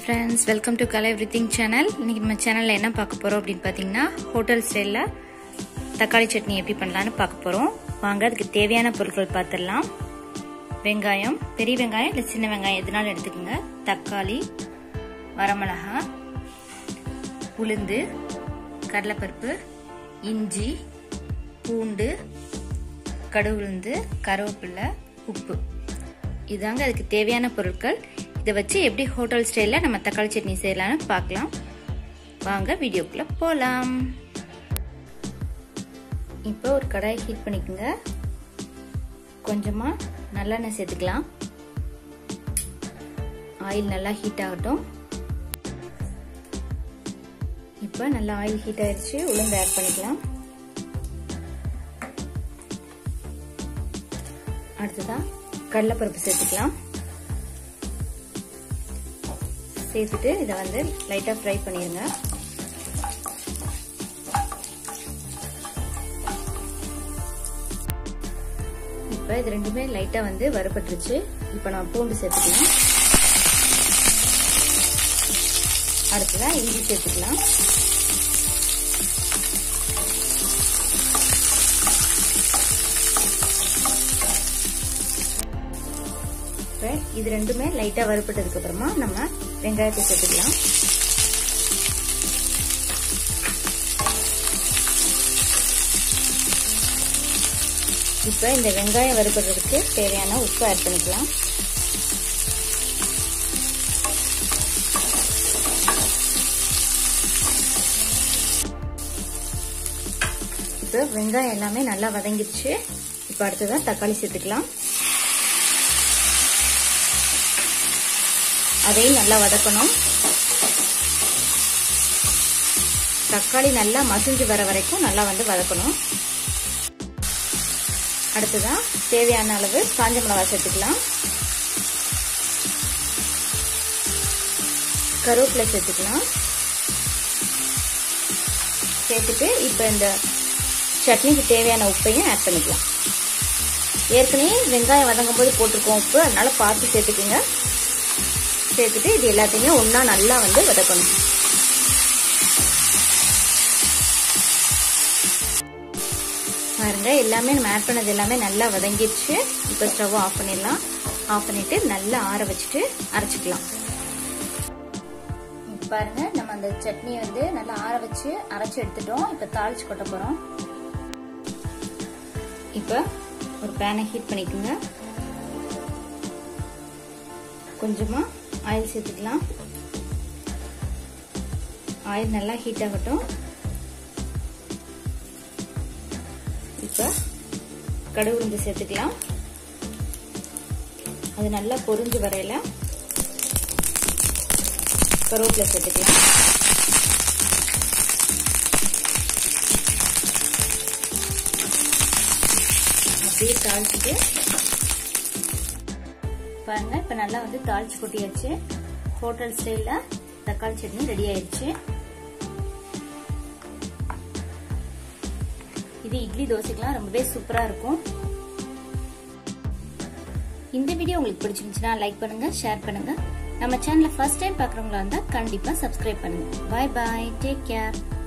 friends welcome to Kalai everything channel இன்னைக்கு நம்ம சேனலில் என்ன பார்க்க போகிறோம் அப்படின்னு பார்த்தீங்கன்னா ஹோட்டல் ஸ்டைலில் தக்காளி சட்னி எப்படி பண்ணலான்னு பார்க்க போகிறோம் வாங்க அதுக்கு தேவையான பொருட்கள் பார்த்துடலாம் வெங்காயம் பெரிய வெங்காயம் இல்லை சின்ன வெங்காயம் எதுனாலும் எடுத்துக்கோங்க தக்காளி வரமிளகா உளுந்து கடலைப்பருப்பு இஞ்சி பூண்டு கடுகுளுந்து கருவேப்பிலை உப்பு இதாங்க அதுக்கு தேவையான பொருட்கள் இதை வச்சு எப்படி ஹோட்டல் ஸ்டைலில் நம்ம தக்காளி சட்னி செய்யலாம்னு பார்க்கலாம் வாங்க வீடியோக்குள்ளே போகலாம் இப்போ ஒரு கடாயை ஹீட் பண்ணிக்கோங்க கொஞ்சமாக நல்லெண்ணெய் சேர்த்துக்கலாம் ஆயில் நல்லா ஹீட் ஆகட்டும் இப்போ நல்லா ஆயில் ஹீட் ஆயிடுச்சு உளுந்து ஆட் பண்ணிக்கலாம் அடுத்ததாக கடலைப்பருப்பு சேர்த்துக்கலாம் சேர்த்துட்டு இதை வந்து லைட்டாக ஃப்ரை பண்ணிடுங்க இப்போ இது ரெண்டுமே லைட்டாக வந்து வறுபட்டுருச்சு இப்போ நான் பூண்டு சேர்த்துக்கலாம் அடுத்ததான் இஞ்சி சேர்த்துக்கலாம் இப்போ இது ரெண்டுமே லைட்டாக வறுப்பட்டதுக்கு அப்புறமா நம்ம வெங்காயத்தை சேர்த்துக்கலாம் இப்போ இந்த வெங்காயம் வறுப்படுறதுக்கு தேவையான உப்பு ஆட் பண்ணிக்கலாம் இப்போ வெங்காயம் எல்லாமே நல்லா வதங்கிடுச்சு இப்போ அடுத்ததான் தக்காளி சேர்த்துக்கலாம் அதையும் நல்லா வதக்கணும் தக்காளி நல்லா மசிஞ்சு வர வரைக்கும் நல்லா வந்து வதக்கணும் அடுத்ததான் தேவையான அளவு காஞ்ச மிளகா சேர்த்துக்கலாம் கருவேப்பிலை சேர்த்துக்கலாம் சேர்த்துட்டு இப்போ இந்த சட்னிக்கு தேவையான உப்பையும் ஆட் பண்ணிக்கலாம் ஏற்கனவே வெங்காயம் வதங்கும் போது போட்டிருக்கோம் உப்பு அதனால பார்த்து சேர்த்துக்குங்க சேர்த்துட்டு இது எல்லாத்தையுமே ஒன்றா நல்லா வந்து வதக்கணும் பாருங்க எல்லாமே நம்ம ஆட் பண்ணது எல்லாமே நல்லா வதங்கிடுச்சு இப்போ ஸ்டவ் ஆஃப் பண்ணிடலாம் ஆஃப் பண்ணிட்டு நல்லா ஆற வச்சுட்டு அரைச்சிக்கலாம் பாருங்க நம்ம அந்த சட்னி வந்து நல்லா ஆற வச்சு அரைச்சு எடுத்துட்டோம் இப்போ தாளிச்சு கொட்ட போறோம் இப்போ ஒரு பேனை ஹீட் பண்ணிக்கோங்க கொஞ்சமா ஆயில் சேர்த்துக்கலாம் ஆயில் நல்லா ஹீட் ஆகட்டும் இப்போ கடுகு உளுந்து சேர்த்துக்கலாம் அது நல்லா பொரிஞ்சு வரையில கருவேப்பிலை சேர்த்துக்கலாம் அப்படியே தாளிச்சுட்டு பாருங்க இப்ப நல்லா வந்து தாளிச்சு கொட்டியாச்சு ஹோட்டல் ஸ்டைல்ல தக்காளி சட்னி ரெடி ஆயிடுச்சு இது இட்லி தோசைக்கெல்லாம் ரொம்பவே சூப்பரா இருக்கும் இந்த வீடியோ உங்களுக்கு பிடிச்சிருந்துச்சுன்னா லைக் பண்ணுங்க ஷேர் பண்ணுங்க நம்ம சேனலை ஃபர்ஸ்ட் டைம் பாக்குறவங்களா இருந்தா கண்டிப்பா சப்ஸ்கிரைப் பண்ணுங்க பாய் பாய் டேக் கேர்